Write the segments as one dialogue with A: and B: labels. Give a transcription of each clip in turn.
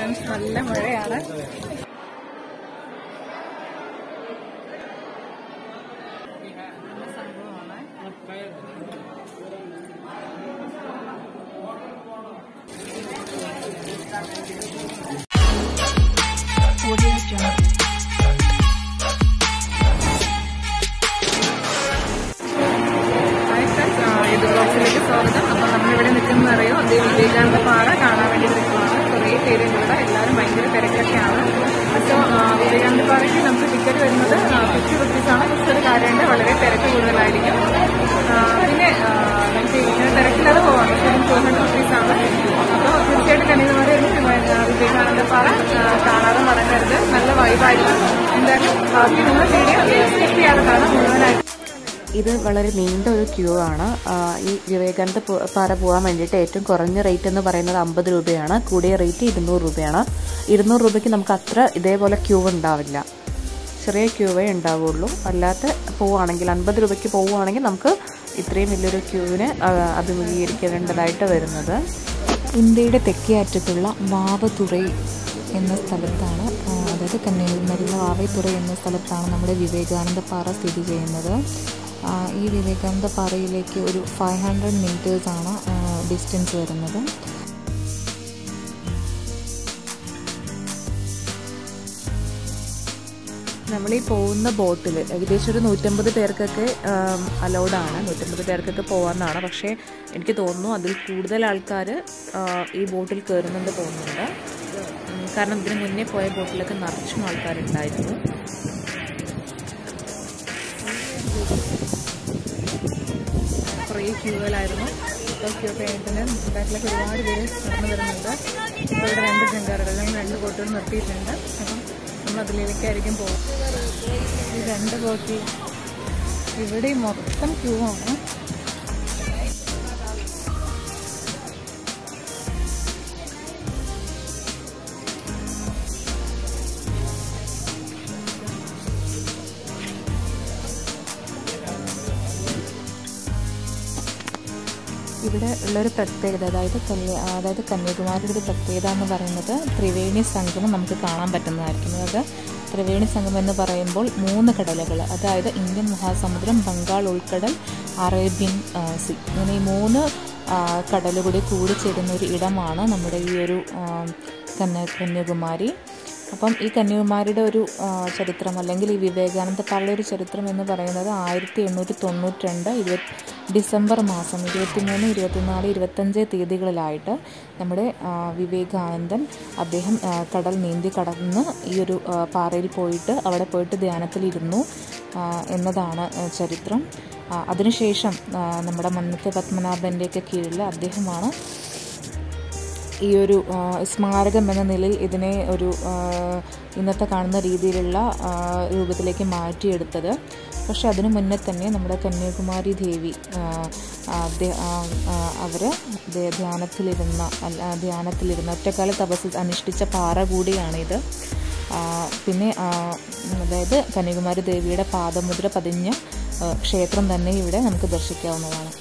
A: Friends നല്ല മഴയാണ് നല്ല സംഭവമാണ് ഹായ് ഫ്രണ്ട്സ് ഇത് ബ്ലോഗ്സിലേക്ക് സ്വാഗതം അപ്പോൾ നമ്മളിവിടെ നിൽക്കുന്നത് അറിയോ അത് വിവേകാനന്ദ പാറ കാണാൻ വേണ്ടി നിൽക്കുകയാണ് കുറേ പേരുണ്ട് ഇവിടെ എല്ലാവരും ഭയങ്കര തിരക്കൊക്കെയാണ് സോ വിവേകാനന്ദ പാറയ്ക്ക് നമുക്ക് ടിക്കറ്റ് വരുന്നത് ഫിഫ്റ്റി റുപ്പീസാണ് പക്ഷേ ഒരു കാര്യമുണ്ട് വളരെ തിരക്ക് കൂടുതലായിരിക്കും ആ, പിന്നെ ആ, നമുക്ക് ഇങ്ങനെ തിരക്കില്ലാതെ പോകാം പക്ഷേ ടു ഹൺഡ്രഡ് റുപ്പീസാണ് അപ്പോൾ തീർച്ചയായിട്ടും കന്യാകുമാരി വരുമ്പോൾ വിവേകാനന്ദ പാറ ആ, കാണാതെ മടങ്ങരുത് നല്ല വൈബായിരിക്കും എന്തായാലും ബാക്കി നിങ്ങൾ വീഡിയോ സ്കിപ്പ് ചെയ്യാതെ കാണാം മുഴുവനായിട്ട്
B: ഇത് വളരെ നീണ്ട ഒരു ക്യൂ ആണ് ആ, ഈ വിവേകാനന്ദ പു- പാറ പോകാൻ വേണ്ടിയിട്ട് ഏറ്റവും കുറഞ്ഞ റേറ്റ് എന്ന് പറയുന്നത് അമ്പത് രൂപയാണ് കൂടിയ റേറ്റ് ഇരുന്നൂറ് രൂപയാണ് ഇരുന്നൂറ് രൂപയ്ക്ക് നമുക്ക് അത്ര ഇതേപോലെ ക്യൂ ഉണ്ടാവില്ല ചെറിയ ക്യൂവേ ഉണ്ടാവുള്ളൂ അല്ലാത്ത പോവുകയാണെങ്കിൽ അൻപത് രൂപയ്ക്ക് പോവുകയാണെങ്കിൽ നമുക്ക് ഇത്രയും വലിയൊരു ക്യൂവിനെ ആ, അഭിമുഖീകരിക്കേണ്ടതായിട്ട് വരുന്നത്
C: ഇന്ത്യയുടെ തെക്കേ അറ്റത്തുള്ള വാവതുറൈ എന്ന സ്ഥലത്താണ് ആ, അതായത് കന്യാകുമാരിയിലെ വാവൈത്തുറൈ എന്ന സ്ഥലത്താണ് നമ്മുടെ വിവേകാനന്ദ പാറ സ്ഥിതി ചെയ്യുന്നത് ആ, ഈ വിവേകാനന്ദ പാറയിലേക്ക് ഒരു ഫൈവ് ഹൺഡ്രഡ് മീറ്റേഴ്സാണ് ഡിസ്റ്റൻസ് വരുന്നത്
B: നമ്മൾ ഈ പോകുന്ന ബോട്ടിൽ ഏകദേശം ഒരു നൂറ്റമ്പത് പേർക്കൊക്കെ അലൗഡാണ് നൂറ്റമ്പത് പേർക്കൊക്കെ പോകാമെന്നാണ് പക്ഷേ എനിക്ക് തോന്നുന്നു അതിൽ കൂടുതൽ ആൾക്കാർ ഈ ബോട്ടിൽ കയറുന്നുണ്ട് തോന്നുന്നുണ്ട് ഉം, കാരണം ഇതിന് മുന്നേ പോയ ബോട്ടിലൊക്കെ നിറച്ചും ആൾക്കാരുണ്ടായിരുന്നു
A: കുറേ ക്യൂവിലായിരുന്നു ഇപ്പോൾ ക്യൂ കഴിഞ്ഞിട്ട് ബാക്കിലേക്ക് ഒരുപാട് പേര് നടന്നു വരുന്നുണ്ട് ഇപ്പോൾ ഇവിടെ രണ്ട് ജങ്കാറുകൾ ഞങ്ങൾ രണ്ട് ബോട്ടുകൾ നിർത്തിയിട്ടുണ്ട് അപ്പം നമ്മൾ അതിലേക്കായിരിക്കും പോകും ഈ രണ്ട് ബോട്ടിൽ ഇവിടെ മൊത്തം ക്യൂ ആണ്
C: ഇവിടെ ഉള്ളൊരു പ്രത്യേകത അതായത് കന്യ അതായത് കന്യാകുമാരിയുടെ ഒരു പ്രത്യേകത എന്ന് പറയുന്നത് ത്രിവേണി സംഗമം നമുക്ക് കാണാൻ പറ്റുന്നതായിരിക്കും അതായത് ത്രിവേണി സംഗമം എന്ന് പറയുമ്പോൾ മൂന്ന് കടലുകൾ അതായത് ഇന്ത്യൻ മഹാസമുദ്രം ബംഗാൾ ഉൾക്കടൽ അറേബ്യൻ ആ, സി ഇങ്ങനെ ഈ മൂന്ന് ആ, കടലുകൂടി കൂടിച്ചേരുന്ന ഒരു ഇടമാണ് നമ്മുടെ ഈ ഒരു ആ, കന്യ കന്യാകുമാരി അപ്പം ഈ കന്യാകുമാരിയുടെ ഒരു ആ, ചരിത്രം അല്ലെങ്കിൽ ഈ വിവേകാനന്ദ പാറയുടെ ഒരു ചരിത്രം എന്ന് പറയുന്നത് ആയിരത്തി എണ്ണൂറ്റി തൊണ്ണൂറ്റി രണ്ട് ഇരുപത്തി ഡിസംബർ മാസം ഇരുപത്തിമൂന്ന് ഇരുപത്തിനാല് ഇരുപത്തഞ്ച് തീയതികളിലായിട്ട് നമ്മുടെ ആ, വിവേകാനന്ദൻ അദ്ദേഹം ആ, കടൽ നീന്തി കടന്ന് ഈ ഒരു ആ, പാറയിൽ പോയിട്ട് അവിടെ പോയിട്ട് ധ്യാനത്തിലിരുന്നു ആ, എന്നതാണ് ആ, ചരിത്രം ആ, അതിനുശേഷം ആ, നമ്മുടെ മന്നത്തെ പത്മനാഭൻ്റെയൊക്കെ കീഴിൽ അദ്ദേഹമാണ് ഈ ഒരു ആ, സ്മാരകം എന്ന നിലയിൽ ഇതിനെ ഒരു ആ, ഇന്നത്തെ കാണുന്ന രീതിയിലുള്ള ആ, രൂപത്തിലേക്ക് മാറ്റിയെടുത്തത് പക്ഷെ അതിനു മുന്നേ തന്നെ നമ്മുടെ കന്യാകുമാരി ദേവി അവർ ധ്യാനത്തിലിരുന്ന അല്ല, ധ്യാനത്തിലിരുന്ന ഒറ്റക്കാല തപസ് അനുഷ്ഠിച്ച പാറ കൂടിയാണിത് ആ, പിന്നെ ആ, അതായത് കന്യാകുമാരി ദേവിയുടെ പാദമുദ്ര പതിഞ്ഞ ആ, ക്ഷേത്രം തന്നെ ഇവിടെ നമുക്ക് ദർശിക്കാവുന്നതാണ്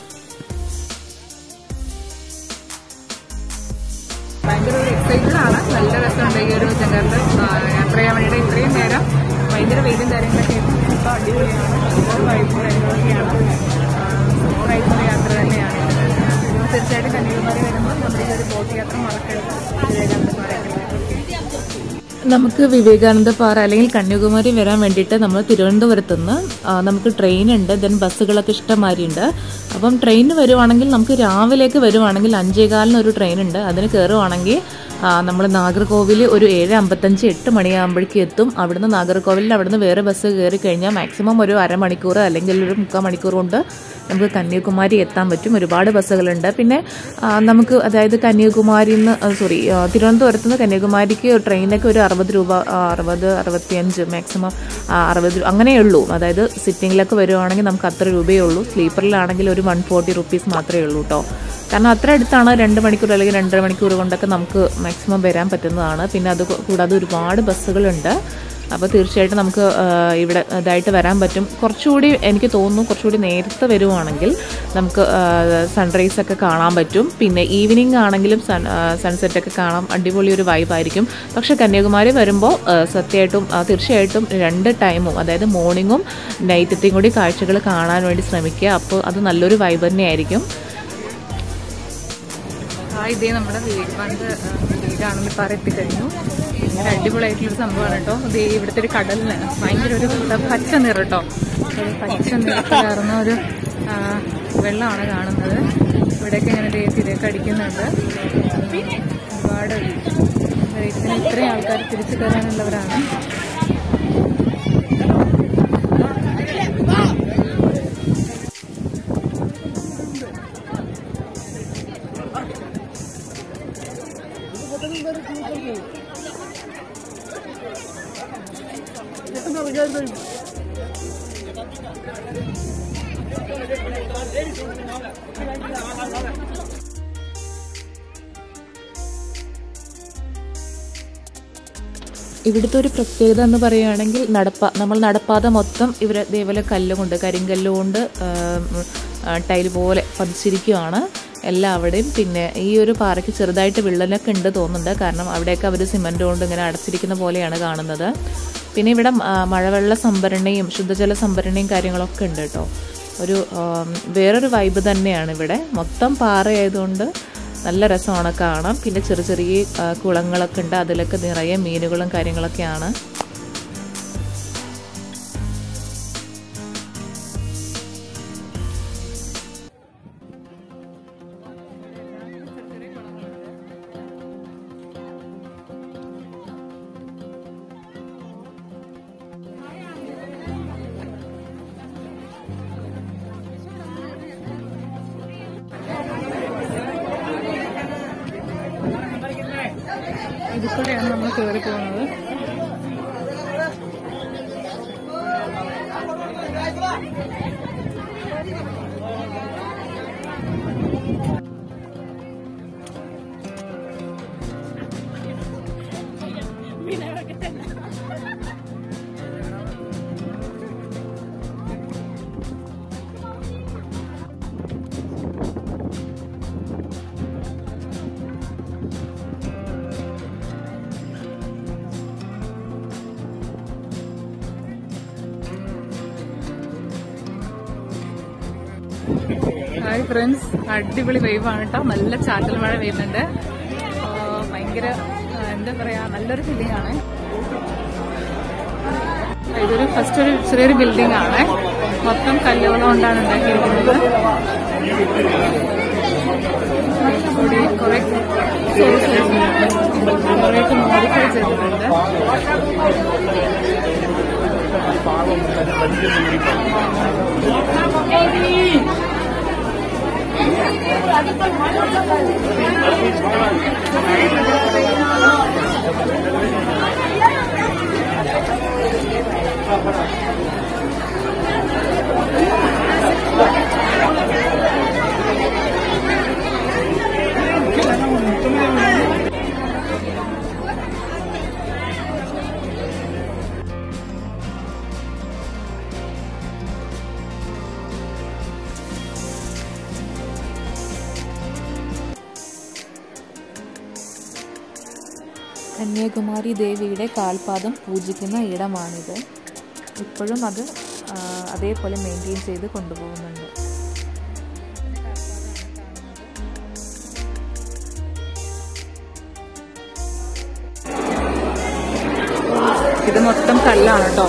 A: ഭയങ്കര ഒരു എക്സൈറ്റഡ് ആണ് നല്ല രസമുണ്ട് ഈ ഒരു ജനറിൽ യാത്ര ചെയ്യാൻ വേണ്ടിയിട്ട് ഇത്രയും നേരം ഭയങ്കര വെയിലും കാര്യങ്ങളൊക്കെ ആയിരുന്നു ഇപ്പോൾ അടിപൊളിയാണ് ഒരു വൈബും കാര്യങ്ങളൊക്കെയാണ് സൂപ്പറായിട്ടുള്ള യാത്ര തന്നെയാണ് അപ്പോൾ തീർച്ചയായിട്ടും കന്യാകുമാരി വരുമ്പോൾ നമ്മുടെ ഈ ഒരു ബോട്ട് യാത്ര മറക്കരുത് വിവേകാനന്ദ പാറയ്ക്ക്
B: നമുക്ക് വിവേകാനന്ദ പാറ അല്ലെങ്കിൽ കന്യാകുമാരി വരാൻ വേണ്ടിയിട്ട് നമ്മൾ തിരുവനന്തപുരത്ത് നിന്ന് ആ, നമുക്ക് ട്രെയിൻ ഉണ്ട് ദെൻ ബസ്സുകളൊക്കെ ഇഷ്ടംമാതിരി ഉണ്ട് അപ്പം ട്രെയിനിന് വരുവാണെങ്കിൽ നമുക്ക് രാവിലേക്ക് വരുവാണെങ്കിൽ അഞ്ചേകാലിന് ഒരു ട്രെയിൻ ഉണ്ട് അതിന് കയറുവാണെങ്കിൽ നമ്മൾ നാഗർകോവിൽ ഒരു ഏഴ് അമ്പത്തഞ്ച് എട്ട് മണിയാകുമ്പോഴേക്കും എത്തും അവിടുന്ന് നാഗർകോവിലിൽ അവിടുന്ന് വേറെ ബസ് കയറി കഴിഞ്ഞാൽ മാക്സിമം ഒരു അരമണിക്കൂർ അല്ലെങ്കിൽ ഒരു മുക്കാൽ മണിക്കൂർ കൊണ്ട് നമുക്ക് കന്യാകുമാരി എത്താൻ പറ്റും ഒരുപാട് ബസ്സുകളുണ്ട് പിന്നെ ആ, നമുക്ക് അതായത് കന്യാകുമാരിയിൽ നിന്ന് സോറി തിരുവനന്തപുരത്ത് നിന്ന് കന്യാകുമാരിക്ക് ട്രെയിനിലൊക്കെ ഒരു അറുപത് രൂപ ആ, അറുപത് അറുപത്തിയഞ്ച് മാക്സിമം അറുപത് രൂപ അങ്ങനെയേ ഉള്ളൂ അതായത് സിറ്റിങ്ങിലൊക്കെ വരുവാണെങ്കിൽ നമുക്ക് അത്ര രൂപയേ ഉള്ളൂ സ്ലീപ്പറിലാണെങ്കിൽ ഒരു വൺ ഫോർട്ടി റുപ്പീസ് മാത്രമേ ഉള്ളൂ കേട്ടോ കാരണം അത്ര അടുത്താണ് രണ്ട് മണിക്കൂർ അല്ലെങ്കിൽ രണ്ടര മണിക്കൂർ കൊണ്ടൊക്കെ നമുക്ക് മാക്സിമം വരാൻ പറ്റുന്നതാണ് പിന്നെ അത് കൂടാതെ ഒരുപാട് ബസ്സുകളുണ്ട് അപ്പോൾ തീർച്ചയായിട്ടും നമുക്ക് ആ, ഇവിടെ ഇതായിട്ട് വരാൻ പറ്റും കുറച്ചുകൂടി എനിക്ക് തോന്നുന്നു കുറച്ചുകൂടി നേരത്തെ വരുവാണെങ്കിൽ നമുക്ക് സൺറൈസ് ഒക്കെ കാണാൻ പറ്റും പിന്നെ ഈവനിങ് ആണെങ്കിലും സൺ സൺസെറ്റ് ഒക്കെ കാണാം അടിപൊളി ഒരു വൈബായിരിക്കും പക്ഷെ കന്യാകുമാരി വരുമ്പോൾ സത്യമായിട്ടും ആ, തീർച്ചയായിട്ടും രണ്ട് ടൈമും അതായത് മോർണിംഗും നൈറ്റത്തെയും കൂടി കാഴ്ചകൾ കാണാൻ വേണ്ടി ശ്രമിക്കുക അപ്പോൾ അത് നല്ലൊരു വൈബ് തന്നെയായിരിക്കും
A: ആ ഇതേ നമ്മുടെ വിവേകാനന്ദ വീടാണെന്ന് പാറ എത്തിക്കഴിഞ്ഞു ഭയങ്കര അടിപൊളിയായിട്ടുള്ളൊരു സംഭവമാണ് കേട്ടോ ഇതേ ഇവിടുത്തെ ഒരു കടലിന് ഭയങ്കര ഒരു പച്ച നിറം കേട്ടോ ഒരു പച്ച നിറത്തിലാർന്ന ഒരു ആ, വെള്ളമാണ് കാണുന്നത് ഇവിടെയൊക്കെ ഇങ്ങനെ ദേ തിരക്ക് അടിക്കുന്നുണ്ട് ഒരുപാട് ഇതിന് ഇത്രയും ആൾക്കാർ തിരിച്ചു കയറാനുള്ളവരാണ്
B: ഇവിടുത്തെ ഒരു പ്രത്യേകത എന്ന് പറയുകയാണെങ്കിൽ നടപ്പ നമ്മൾ നടപ്പാത മൊത്തം ഇവർ ഇതേപോലെ കല്ലുകൊണ്ട് കരിങ്കല്ല് കൊണ്ട് ടൈൽ പോലെ പതിച്ചിരിക്കുകയാണ് എല്ലാവിടെയും പിന്നെ ഈ ഒരു പാറയ്ക്ക് ചെറുതായിട്ട് വിള്ളലൊക്കെ ഉണ്ട് തോന്നുന്നുണ്ട് കാരണം അവിടെയൊക്കെ അവർ സിമൻറ്റ് കൊണ്ട് ഇങ്ങനെ അടച്ചിരിക്കുന്ന പോലെയാണ് കാണുന്നത് പിന്നെ ഇവിടെ ആ, മഴവെള്ള സംഭരണിയും ശുദ്ധജല സംഭരണിയും കാര്യങ്ങളൊക്കെ ഉണ്ട് കേട്ടോ ഒരു ആം, വേറൊരു വൈബ് തന്നെയാണ് ഇവിടെ മൊത്തം പാറയായതുകൊണ്ട് നല്ല രസമാണ് കാണാം പിന്നെ ചെറിയ ചെറിയ ആ, കുളങ്ങളൊക്കെ ഉണ്ട് അതിലൊക്കെ നിറയെ മീനുകളും കാര്യങ്ങളൊക്കെയാണ്
A: ഇതിലൂടെയാണ് നമ്മൾ കയറി പോകുന്നത് ഹായ് ഫ്രണ്ട്സ് അടിപൊളി വൈബാണ് കേട്ടോ നല്ല ചാറ്റൽ മഴ പെയ്യുന്നുണ്ട് ആ, ഭയങ്കര ആ, എന്താ പറയാ നല്ലൊരു ഫീലിംഗ് ആണ് ഇതൊരു ഫസ്റ്റ് ഒരു ചെറിയൊരു ബിൽഡിംഗ് ആണ് മൊത്തം കല്ലുകൾ കൊണ്ടാണ് ഉണ്ടാക്കിയിരിക്കുന്നത് കൂടി കുറെ കുറേയൊക്കെ മോഡിഫൈ ചെയ്തിട്ടുണ്ട്
C: കന്യാകുമാരി ദേവിയുടെ കാൽപാദം പൂജിക്കുന്ന ഇടമാണിത് ഇപ്പോഴും അത് ആ, അതേപോലെ മെയിൻറ്റെയിൻ ചെയ്ത് കൊണ്ടുപോകുന്നുണ്ട്
A: ഇത് മൊത്തം കല്ലാണ് കേട്ടോ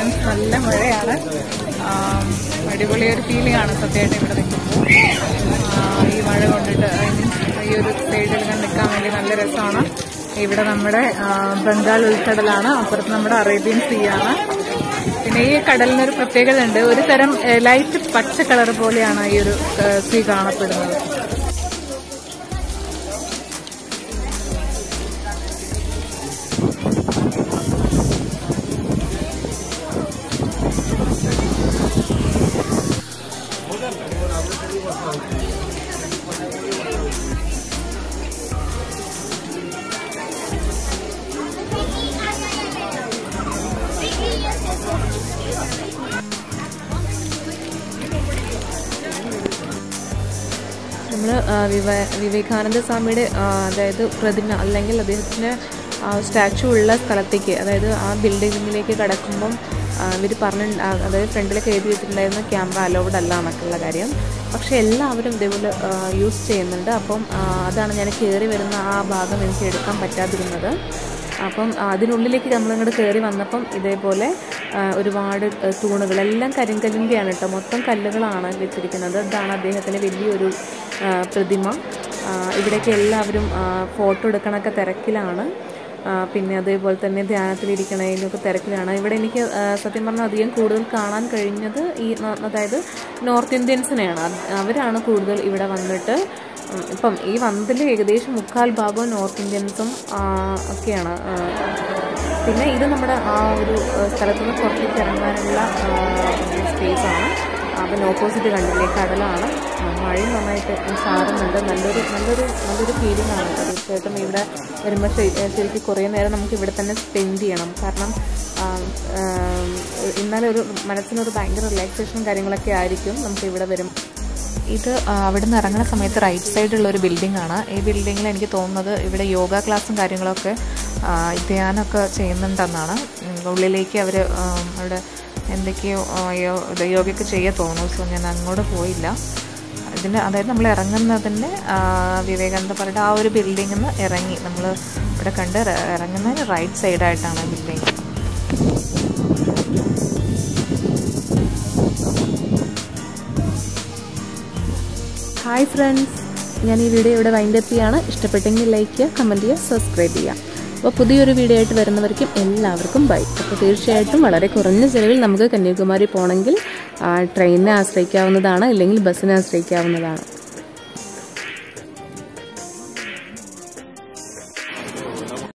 A: ഫ്രണ്ട്സ് നല്ല മഴയാണ് ആം, അടിപൊളി ഒരു ഫീലിംഗ് ആണ് സത്യമായിട്ട് ഇവിടെ നിൽക്കുമ്പോൾ ആ, ഈ മഴ കൊണ്ടിട്ട് I mean, ഈ ഒരു സൈഡിൽ ഇങ്ങനെ നിൽക്കാൻ വേണ്ടി നല്ല രസമാണ് ഇവിടെ നമ്മുടെ ആ, ബംഗാൾ ഉൾക്കടലാണ് അപ്പുറത്ത് നമ്മുടെ അറേബ്യൻ സീ ആണ് പിന്നെ ഈ കടലിന് ഒരു പ്രത്യേകത ഉണ്ട് ഒരു തരം ലൈറ്റ് പച്ച കളർ പോലെയാണ് ഈ ഒരു സീ കാണപ്പെടുന്നത്
B: നമ്മൾ വിവേകാനന്ദ സ്വാമിയുടെ ആ, അതായത് പ്രതിമ അല്ലെങ്കിൽ അദ്ദേഹത്തിന് സ്റ്റാച്ചു ഉള്ള സ്ഥലത്തേക്ക് അതായത് ആ ബിൽഡിങ്ങിലേക്ക് കടക്കുമ്പം ഇവർ പറഞ്ഞ അതായത് ഫ്രണ്ടിലൊക്കെ എഴുതി വെച്ചിട്ടുണ്ടായിരുന്ന ക്യാമറ അലൗഡ് അല്ല എന്നൊക്കെയുള്ള കാര്യം പക്ഷേ എല്ലാവരും ഇതേപോലെ യൂസ് ചെയ്യുന്നുണ്ട് അപ്പം ആ, അതാണ് ഞാൻ കയറി വരുന്ന ആ ഭാഗം എനിക്ക് എടുക്കാൻ പറ്റാതിരുന്നത് അപ്പം അതിനുള്ളിലേക്ക് നമ്മളിങ്ങോട്ട് കയറി വന്നപ്പം ഇതേപോലെ ആ, ഒരുപാട് ആ, തൂണുകൾ എല്ലാം കരിങ്കല്ലിൻ്റെയാണ് കേട്ടോ മൊത്തം കല്ലുകളാണ് വെച്ചിരിക്കുന്നത് ഇതാണ് അദ്ദേഹത്തിൻ്റെ വലിയൊരു ആ, പ്രതിമ ആ, ഇവിടേക്ക് എല്ലാവരും ആ, ഫോട്ടോ എടുക്കണൊക്കെ തിരക്കിലാണ് ആ, പിന്നെ അതേപോലെ തന്നെ ധ്യാനത്തിലിരിക്കണതിനൊക്കെ തിരക്കിലാണ് ഇവിടെ എനിക്ക് ആ, സത്യം പറഞ്ഞാൽ അധികം കൂടുതൽ കാണാൻ കഴിഞ്ഞത് ഈ ന- അതായത് നോർത്ത് ഇന്ത്യൻസിനെയാണ് അത് അവരാണ് കൂടുതൽ ഇവിടെ വന്നിട്ട് ഉം, ഇപ്പം ഈ വന്നതിൽ ഏകദേശം മുക്കാൽ ഭാഗവും നോർത്ത് ഇന്ത്യൻസും ആ, ഒക്കെയാണ് ആ, പിന്നെ ഇത് നമ്മുടെ ആ ഒരു ആ, സ്ഥലത്ത് നിന്ന് പുറത്തേക്ക് ഇറങ്ങാനുള്ള സ്പേസ് ആണ് അപ്പം ഓപ്പോസിറ്റ് കണ്ടില്ലേ കടലാണ് ആ, മഴയും നന്നായിട്ട് ചാറുന്നുണ്ട് നല്ലൊരു നല്ലൊരു നല്ലൊരു ഫീലിംഗ് ആണ് കേട്ടോ. തീർച്ചയായിട്ടും ഇവിടെ വരുമ്പോൾ ശരിക്കും കുറേ നേരം നമുക്ക് ഇവിടെ തന്നെ സ്പെൻഡ് ചെയ്യണം കാരണം ആ, ആ, എന്നാലും ഒരു മനസ്സിനൊരു ഭയങ്കര റിലാക്സേഷനും കാര്യങ്ങളൊക്കെ ആയിരിക്കും നമുക്ക് ഇവിടെ വരും ഇത് ആ, അവിടെ നിന്ന് ഇറങ്ങുന്ന സമയത്ത് റൈറ്റ് സൈഡിലുള്ള ഒരു ബിൽഡിംഗ് ആണ് ഈ ബിൽഡിങ്ങിൽ എനിക്ക് തോന്നുന്നത് ഇവിടെ യോഗ ക്ലാസ്സും കാര്യങ്ങളൊക്കെ ആ, ധ്യാനമൊക്കെ ചെയ്യുന്നുണ്ടെന്നാണ് ഉം, ഉള്ളിലേക്ക് അവർ അവിടെ എന്തൊക്കെയോ ആ, യോ- ഇത് യോഗയൊക്കെ ചെയ്യാൻ തോന്നുന്നു സോ ഞാൻ അങ്ങോട്ട് പോയില്ല ഇതിന് അതായത് നമ്മൾ ഇറങ്ങുന്നതിൻ്റെ ആ, വിവേകാനന്ദ പാറയുടെ ആ ഒരു ബിൽഡിങ്ങിൽ നിന്ന് ഇറങ്ങി നമ്മൾ ഇവിടെ കണ്ട് ഇറ- ഇറങ്ങുന്നതിന് റൈറ്റ് സൈഡായിട്ടാണ് ബിൽഡിംഗ് ഹായ് ഫ്രണ്ട്സ് ഞാൻ ഈ വീഡിയോ ഇവിടെ വൈൻഡ് അപ്പ് ചെയ്യാണ് ഇഷ്ടപ്പെട്ടെങ്കിൽ ലൈക്ക് ചെയ്യുക കമൻറ്റ് ചെയ്യുക സബ്സ്ക്രൈബ് ചെയ്യുക അപ്പോൾ പുതിയൊരു വീഡിയോ ആയിട്ട് വരുന്നവർക്കും എല്ലാവർക്കും ബൈ അപ്പോൾ തീർച്ചയായിട്ടും വളരെ കുറഞ്ഞ ചിലവിൽ നമുക്ക് കന്യാകുമാരി പോകണമെങ്കിൽ ട്രെയിനിനെ ആശ്രയിക്കാവുന്നതാണ് ഇല്ലെങ്കിൽ ബസ്സിനെ ആശ്രയിക്കാവുന്നതാണ്